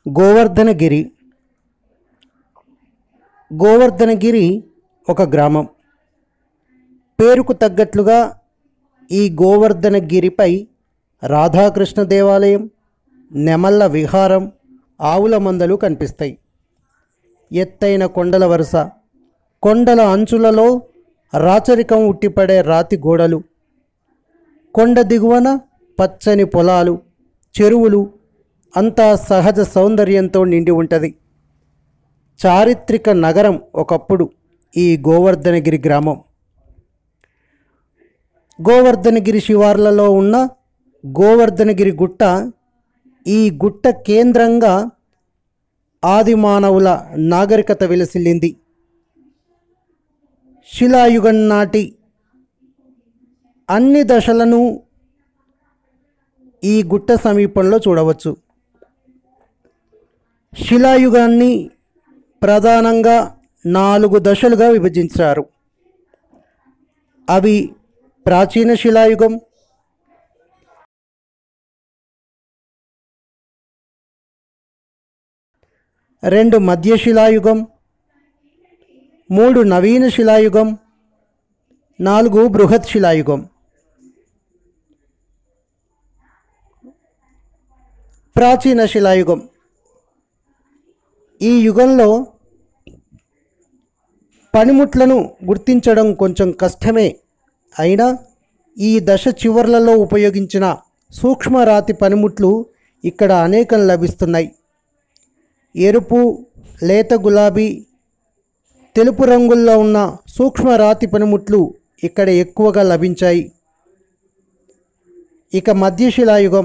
గోవర్ధనగిరి గోవర్ధనగిరి ఒక గ్రామం పేరుకు తగ్గట్లుగా ఈ గోవర్ధనగిరిపై రాధాకృష్ణ దేవాలయం నెమళ్ళ విహారం ఆవుల మందలు కనిపిస్తాయి ఎత్తైన కొండల వరుస కొండల అంచులలో రాచరికం ఉట్టిపడే రాతి గోడలు కొండ దిగువన పచ్చని పొలాలు చెరువులు అంతా సహజ సౌందర్యంతో నిండి ఉంటుంది చారిత్రక నగరం ఒకప్పుడు ఈ గోవర్ధనగిరి గ్రామం గోవర్ధనగిరి శివార్లలో ఉన్న గోవర్ధనగిరి గుట్ట ఈ గుట్ట కేంద్రంగా ఆది మానవుల నాగరికత విలసిల్లింది శిలాయుగం నాటి అన్ని దశలను ఈ గుట్ట సమీపంలో చూడవచ్చు శిలాయుగాన్ని ప్రధానంగా నాలుగు దశలుగా విభజించారు అవి ప్రాచీన శిలాయుగం రెండు మధ్య శిలాయుగం మూడు నవీన శిలాయుగం నాలుగు బృహత్ శిలాయుగం ప్రాచీన శిలాయుగం ఈ యుగంలో పనిముట్లను గుర్తించడం కొంచెం కష్టమే అయినా ఈ దశ చివర్లలో ఉపయోగించిన సూక్ష్మరాతి పనిముట్లు ఇక్కడ అనేకం లభిస్తున్నాయి ఎరుపు లేత గులాబీ తెలుపు రంగుల్లో ఉన్న సూక్ష్మరాతి పనిముట్లు ఇక్కడ ఎక్కువగా లభించాయి ఇక మధ్యశిలాయుగం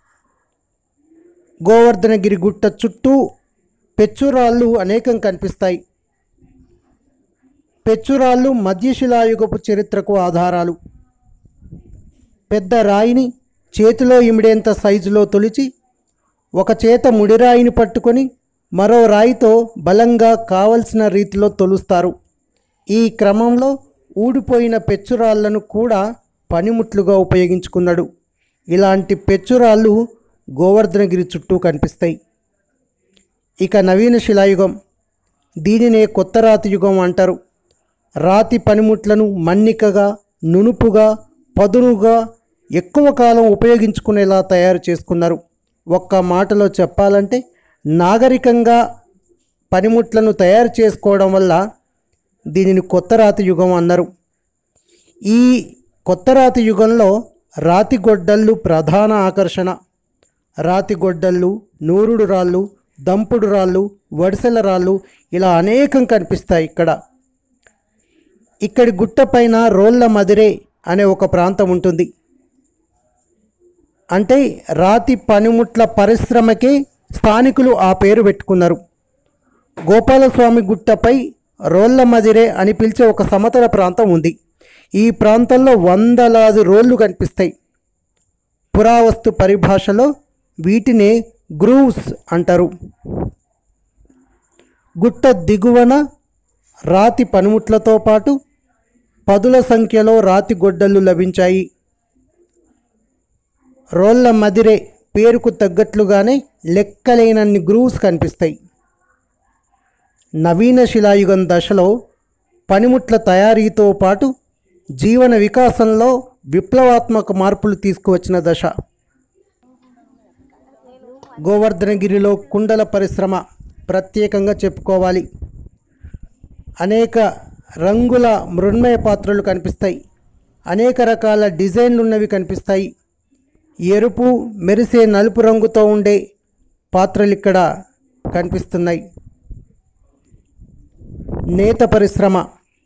గోవర్ధనగిరి గుట్ట చుట్టూ పెచ్చురాళ్ళు అనేకం కనిపిస్తాయి పెచ్చురాళ్ళు మధ్యశిలాయుగపు చరిత్రకు ఆధారాలు పెద్ద రాయిని చేతిలో ఇమిడేంత సైజులో తొలిచి ఒక చేత ముడిరాయిని పట్టుకొని మరో రాయితో బలంగా కావలసిన రీతిలో తొలుస్తారు ఈ క్రమంలో ఊడిపోయిన పెచ్చురాళ్లను కూడా పనిముట్లుగా ఉపయోగించుకున్నాడు ఇలాంటి పెచ్చురాళ్ళు గోవర్ధనగిరి చుట్టూ కనిపిస్తాయి ఇక నవీన శిలాయుగం దీనినే కొత్త రాతి యుగం అంటారు రాతి పనిముట్లను మన్నికగా నునుపుగా పదునుగా ఎక్కువ కాలం ఉపయోగించుకునేలా తయారు చేసుకున్నారు ఒక్క మాటలో చెప్పాలంటే నాగరికంగా పనిముట్లను తయారు చేసుకోవడం వల్ల దీనిని కొత్త రాతి యుగం అన్నారు ఈ కొత్త రాతి యుగంలో రాతి గొడ్డళ్ళు ప్రధాన ఆకర్షణ రాతి గొడ్డళ్ళు నూరుడు రాళ్ళు దంపుడు రాళ్ళు వడిసెల రాళ్ళు ఇలా అనేకం కనిపిస్తాయి ఇక్కడ ఇక్కడి గుట్టపైన రోళ్ళ మదిరే అనే ఒక ప్రాంతం ఉంటుంది అంటే రాతి పనిముట్ల పరిశ్రమకే స్థానికులు ఆ పేరు పెట్టుకున్నారు గోపాలస్వామి గుట్టపై రోళ్ళ మదిరే అని పిలిచే ఒక సమతల ప్రాంతం ఉంది ఈ ప్రాంతంలో వందలాది రోళ్ళు కనిపిస్తాయి పురావస్తు పరిభాషలో వీటినే గ్రూవ్స్ అంటారు గుట్ట దిగువన రాతి పనిముట్లతో పాటు పదుల సంఖ్యలో రాతి గొడ్డళ్ళు లభించాయి రోళ్ళ మదిరే పేరుకు తగ్గట్లుగానే లెక్కలేనన్ని గ్రూవ్స్ కనిపిస్తాయి నవీన శిలాయుగం దశలో పనిముట్ల తయారీతో పాటు జీవన వికాసంలో విప్లవాత్మక మార్పులు తీసుకువచ్చిన దశ గోవర్ధనగిరిలో కుండల పరిశ్రమ ప్రత్యేకంగా చెప్పుకోవాలి అనేక రంగుల మృణ్మయ పాత్రలు కనిపిస్తాయి అనేక రకాల డిజైన్లు ఉన్నవి కనిపిస్తాయి ఎరుపు మెరిసే నలుపు రంగుతో ఉండే పాత్రలు ఇక్కడ కనిపిస్తున్నాయి నేత పరిశ్రమ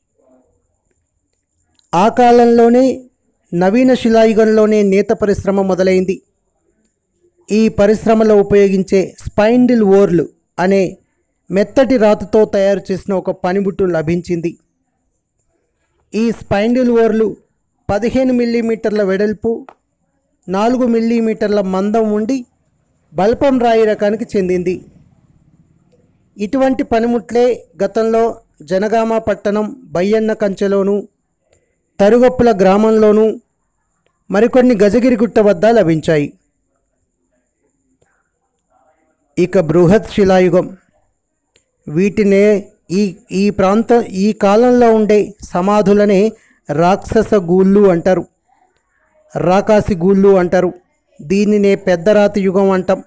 ఆ కాలంలోనే నవీన శిలాయుగంలోనే నేత పరిశ్రమ మొదలైంది ఈ పరిశ్రమలో ఉపయోగించే స్పైండిల్ ఓర్లు అనే మెత్తటి రాతితో తయారు చేసిన ఒక పనిముట్టు లభించింది ఈ స్పైండిల్ ఓర్లు పదిహేను మిల్లీమీటర్ల వెడల్పు నాలుగు మిల్లీమీటర్ల మందం ఉండి బల్పం రాయి రకానికి చెందింది ఇటువంటి పనిముట్లే గతంలో జనగామ పట్టణం బయ్యన్న కంచెలోను తరుగప్పుల గ్రామంలోనూ మరికొన్ని గజగిరిగుట్ట వద్ద లభించాయి ఇక బృహత్ శిలాయుగం వీటినే ఈ ఈ ప్రాంత ఈ కాలంలో ఉండే సమాధులనే రాక్షస గూళ్ళు అంటారు రాకాసి గూళ్ళు అంటారు దీనినే పెద్దరాతి యుగం అంటాం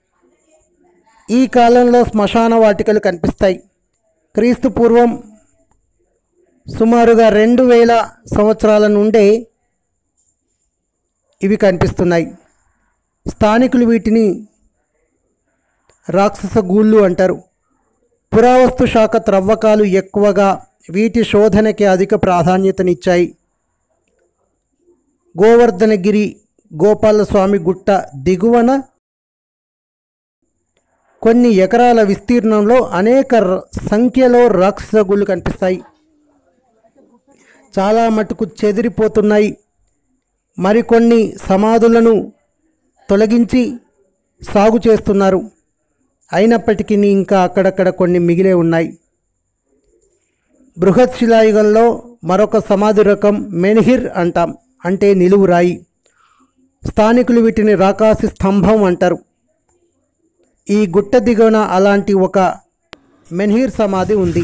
ఈ కాలంలో శ్మశాన వాటికలు కనిపిస్తాయి క్రీస్తు పూర్వం సుమారుగా రెండు వేల సంవత్సరాల నుండే ఇవి కనిపిస్తున్నాయి స్థానికులు వీటిని రాక్షస గూళ్ళు అంటారు పురావస్తు శాఖ త్రవ్వకాలు ఎక్కువగా వీటి శోధనకి అధిక ప్రాధాన్యతనిచ్చాయి గోవర్ధనగిరి గోపాలస్వామి గుట్ట దిగువన కొన్ని ఎకరాల విస్తీర్ణంలో అనేక ర- సంఖ్యలో రాక్షస గుళ్ళు కనిపిస్తాయి చాలా మటుకు చెదిరిపోతున్నాయి మరికొన్ని సమాధులను తొలగించి సాగు చేస్తున్నారు అయినప్పటికీ ఇంకా అక్కడక్కడ కొన్ని మిగిలే ఉన్నాయి బృహత్ శిలాయుగంలో మరొక సమాధి రకం మెన్హిర్ అంటాం అంటే నిలువు రాయి స్థానికులు వీటిని రాకాసి స్తంభం అంటారు ఈ గుట్ట దిగువన అలాంటి ఒక మెన్హిర్ సమాధి ఉంది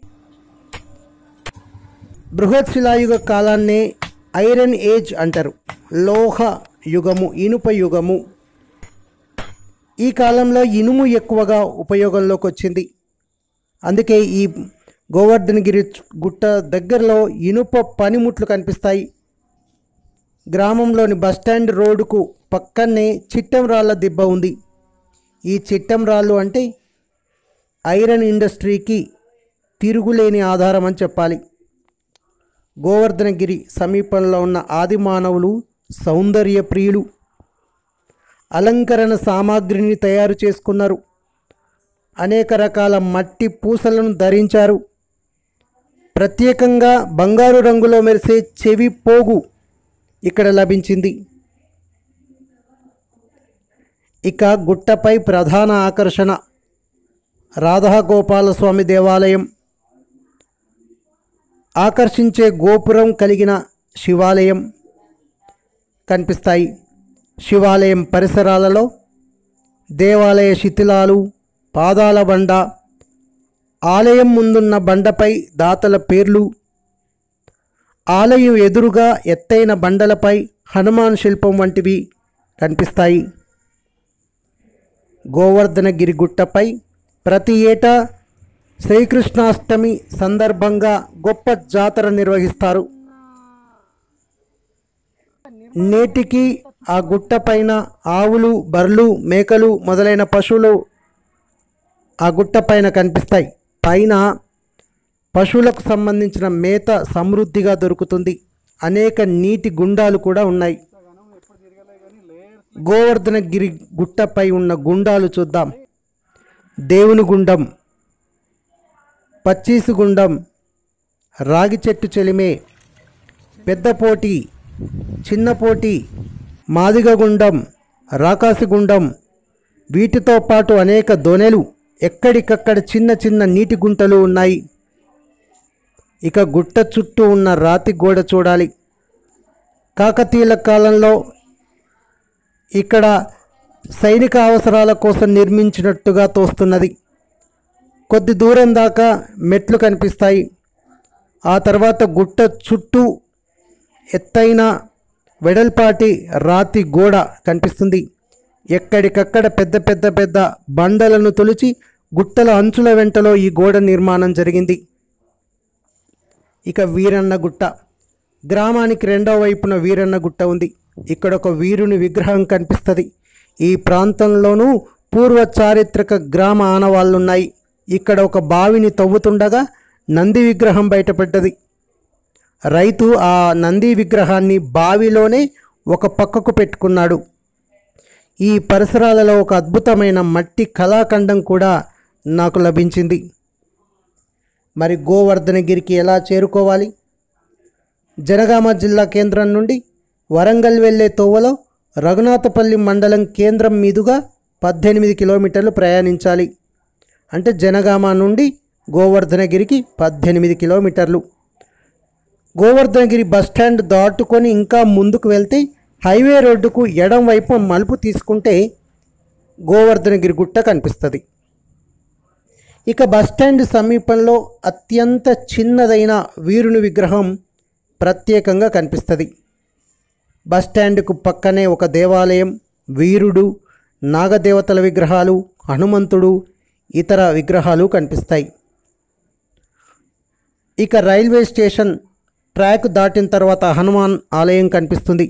బృహత్ శిలాయుగ కాలాన్నే ఐరన్ ఏజ్ అంటారు లోహ యుగము ఇనుప యుగము ఈ కాలంలో ఇనుము ఎక్కువగా ఉపయోగంలోకి వచ్చింది అందుకే ఈ గోవర్ధనగిరి చు- గుట్ట దగ్గరలో ఇనుప పనిముట్లు కనిపిస్తాయి గ్రామంలోని బస్టాండ్ రోడ్డుకు పక్కనే చిట్టం రాళ్ళ దిబ్బ ఉంది ఈ చిట్టం రాళ్ళు అంటే ఐరన్ ఇండస్ట్రీకి తిరుగులేని ఆధారం అని చెప్పాలి గోవర్ధనగిరి సమీపంలో ఉన్న ఆది మానవులు సౌందర్య ప్రియులు అలంకరణ సామాగ్రిని తయారు చేసుకున్నారు అనేక రకాల మట్టి పూసలను ధరించారు ప్రత్యేకంగా బంగారు రంగులో మెరిసే చెవి పోగు ఇక్కడ లభించింది ఇక గుట్టపై ప్రధాన ఆకర్షణ రాధాగోపాలస్వామి దేవాలయం ఆకర్షించే గోపురం కలిగిన శివాలయం కనిపిస్తాయి శివాలయం పరిసరాలలో దేవాలయ శిథిలాలు పాదాల బండ ఆలయం ముందున్న బండపై దాతల పేర్లు ఆలయం ఎదురుగా ఎత్తైన బండలపై హనుమాన్ శిల్పం వంటివి కనిపిస్తాయి గోవర్ధనగిరి గుట్టపై ప్రతి ఏటా శ్రీకృష్ణాష్టమి సందర్భంగా గొప్ప జాతర నిర్వహిస్తారు నేటికి ఆ గుట్ట పైన ఆవులు బర్రెలు మేకలు మొదలైన పశువులు ఆ గుట్ట పైన కనిపిస్తాయి పైన పశువులకు సంబంధించిన మేత సమృద్ధిగా దొరుకుతుంది అనేక నీటి గుండాలు కూడా ఉన్నాయి గోవర్ధనగిరి గుట్టపై ఉన్న గుండాలు చూద్దాం దేవుని గుండం పచ్చీసు గుండం రాగి చెట్టు చెలిమే పెద్దపోటి చిన్నపోటి మాదిగ గుండం రాకాసి గుండం వీటితో పాటు అనేక దొనెలు ఎక్కడికక్కడ చిన్న చిన్న నీటి గుంటలు ఉన్నాయి ఇక గుట్ట చుట్టూ ఉన్న రాతి గోడ చూడాలి కాకతీయుల కాలంలో ఇక్కడ సైనిక అవసరాల కోసం నిర్మించినట్టుగా తోస్తున్నది కొద్ది దూరం దాకా మెట్లు కనిపిస్తాయి ఆ తర్వాత గుట్ట చుట్టూ ఎత్తైన వెడల్పాటి రాతి గోడ కనిపిస్తుంది ఎక్కడికక్కడ పెద్ద పెద్ద పెద్ద బండలను తొలిచి గుట్టల అంచుల వెంటలో ఈ గోడ నిర్మాణం జరిగింది ఇక వీరన్న గుట్ట గ్రామానికి రెండవ వైపున వీరన్న గుట్ట ఉంది ఇక్కడ ఒక వీరుని విగ్రహం కనిపిస్తుంది ఈ ప్రాంతంలోనూ పూర్వ చారిత్రక గ్రామ ఆనవాళ్ళున్నాయి ఇక్కడ ఒక బావిని తవ్వుతుండగా నంది విగ్రహం బయటపడ్డది రైతు ఆ నంది విగ్రహాన్ని బావిలోనే ఒక పక్కకు పెట్టుకున్నాడు ఈ పరిసరాలలో ఒక అద్భుతమైన మట్టి కళాఖండం కూడా నాకు లభించింది మరి గోవర్ధనగిరికి ఎలా చేరుకోవాలి జనగామ జిల్లా కేంద్రం నుండి వరంగల్ వెళ్ళే తోవలో రఘునాథపల్లి మండలం కేంద్రం మీదుగా పద్దెనిమిది కిలోమీటర్లు ప్రయాణించాలి అంటే జనగామ నుండి గోవర్ధనగిరికి పద్దెనిమిది కిలోమీటర్లు గోవర్ధనగిరి బస్టాండ్ దాటుకొని ఇంకా ముందుకు వెళ్తే హైవే రోడ్డుకు ఎడం వైపు మలుపు తీసుకుంటే గోవర్ధనగిరి గుట్ట కనిపిస్తుంది ఇక బస్టాండ్ సమీపంలో అత్యంత చిన్నదైన వీరుని విగ్రహం ప్రత్యేకంగా కనిపిస్తుంది బస్టాండ్కు పక్కనే ఒక దేవాలయం వీరుడు నాగదేవతల విగ్రహాలు హనుమంతుడు ఇతర విగ్రహాలు కనిపిస్తాయి ఇక రైల్వే స్టేషన్ ట్రాక్ దాటిన తర్వాత హనుమాన్ ఆలయం కనిపిస్తుంది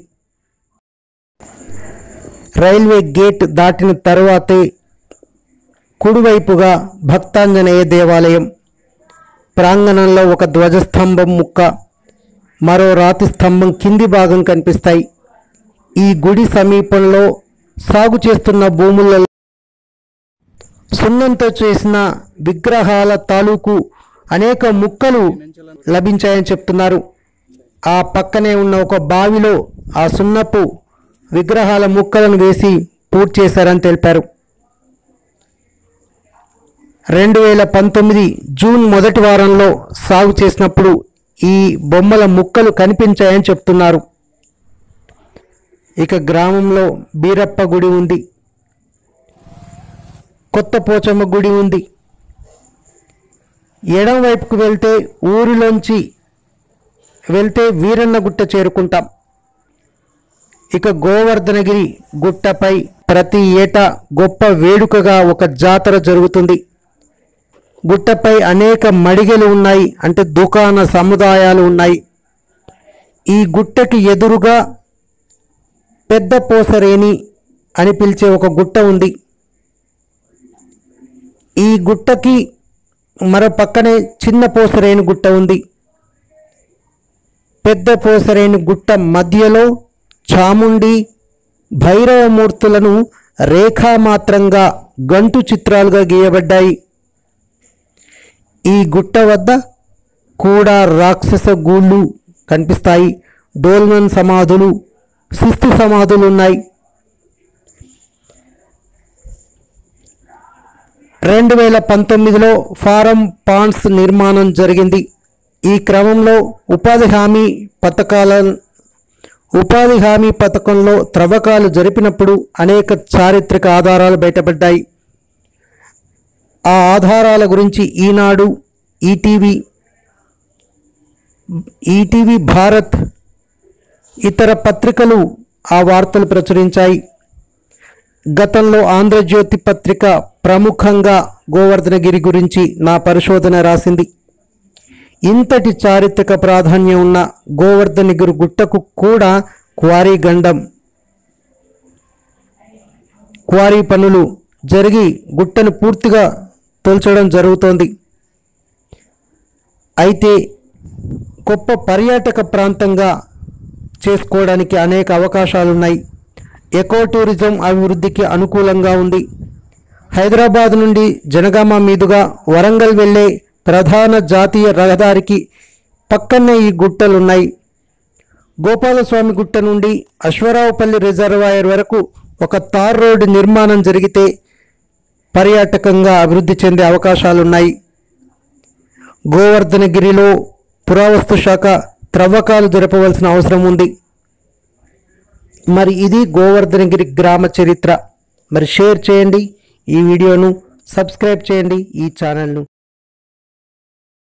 రైల్వే గేట్ దాటిన తర్వాతే కుడివైపుగా భక్తాంజనేయ దేవాలయం ప్రాంగణంలో ఒక ధ్వజస్తంభం ముక్క మరో రాతి స్తంభం కింది భాగం కనిపిస్తాయి ఈ గుడి సమీపంలో సాగు చేస్తున్న భూములలో సున్నంతో చేసిన విగ్రహాల తాలూకు అనేక ముక్కలు లభించాయని చెప్తున్నారు ఆ పక్కనే ఉన్న ఒక బావిలో ఆ సున్నపు విగ్రహాల ముక్కలను వేసి పూర్తి చేశారని తెలిపారు రెండు వేల పంతొమ్మిది జూన్ మొదటి వారంలో సాగు చేసినప్పుడు ఈ బొమ్మల ముక్కలు కనిపించాయని చెప్తున్నారు ఇక గ్రామంలో బీరప్ప గుడి ఉంది కొత్త పోచమ్మ గుడి ఉంది ఎడం వైపుకు వెళ్తే ఊరిలోంచి వెళ్తే వీరన్న గుట్ట చేరుకుంటాం ఇక గోవర్ధనగిరి గుట్టపై ప్రతి ఏటా గొప్ప వేడుకగా ఒక జాతర జరుగుతుంది గుట్టపై అనేక మడిగలు ఉన్నాయి అంటే దుకాణ సముదాయాలు ఉన్నాయి ఈ గుట్టకి ఎదురుగా పెద్ద పోసరేని అని పిలిచే ఒక గుట్ట ఉంది ఈ గుట్టకి మరో పక్కనే చిన్న పోసరేని గుట్ట ఉంది పెద్ద పోసరేని గుట్ట మధ్యలో చాముండి భైరవమూర్తులను రేఖామాత్రంగా గంటు చిత్రాలుగా గీయబడ్డాయి ఈ గుట్ట వద్ద కూడా రాక్షస గూళ్ళు కనిపిస్తాయి డోల్మన్ సమాధులు శిస్తు సమాధులు ఉన్నాయి రెండు వేల పంతొమ్మిదిలో ఫారం పాండ్స్ నిర్మాణం జరిగింది ఈ క్రమంలో ఉపాధి హామీ పథకాల ఉపాధి హామీ పథకంలో త్రవ్వకాలు జరిపినప్పుడు అనేక చారిత్రక ఆధారాలు బయటపడ్డాయి ఆ ఆధారాల గురించి ఈనాడు ఈటీవీ ఈటీవీ భారత్ ఇతర పత్రికలు ఆ వార్తలు ప్రచురించాయి గతంలో ఆంధ్రజ్యోతి పత్రిక ప్రముఖంగా గోవర్ధనగిరి గురించి నా పరిశోధన రాసింది ఇంతటి చారిత్రక ప్రాధాన్యం ఉన్న గోవర్ధనగిరి గుట్టకు కూడా క్వారీ గండం క్వారీ పనులు జరిగి గుట్టను పూర్తిగా తొలచడం జరుగుతోంది అయితే గొప్ప పర్యాటక ప్రాంతంగా చేసుకోవడానికి అనేక అవకాశాలున్నాయి ఎకో టూరిజం అభివృద్ధికి అనుకూలంగా ఉంది హైదరాబాద్ నుండి జనగామ మీదుగా వరంగల్ వెళ్ళే ప్రధాన జాతీయ రహదారికి పక్కనే ఈ గుట్టలున్నాయి గోపాలస్వామి గుట్ట నుండి అశ్వరావుపల్లి రిజర్వాయర్ వరకు ఒక తార్ రోడ్డు నిర్మాణం జరిగితే పర్యాటకంగా అభివృద్ధి చెందే అవకాశాలున్నాయి గోవర్ధనగిరిలో పురావస్తు శాఖ త్రవ్వకాలు జరపవలసిన అవసరం ఉంది మరి ఇది గోవర్ధనగిరి గ్రామ చరిత్ర మరి షేర్ చేయండి ఈ వీడియోను సబ్స్క్రైబ్ చేయండి ఈ ఛానల్ను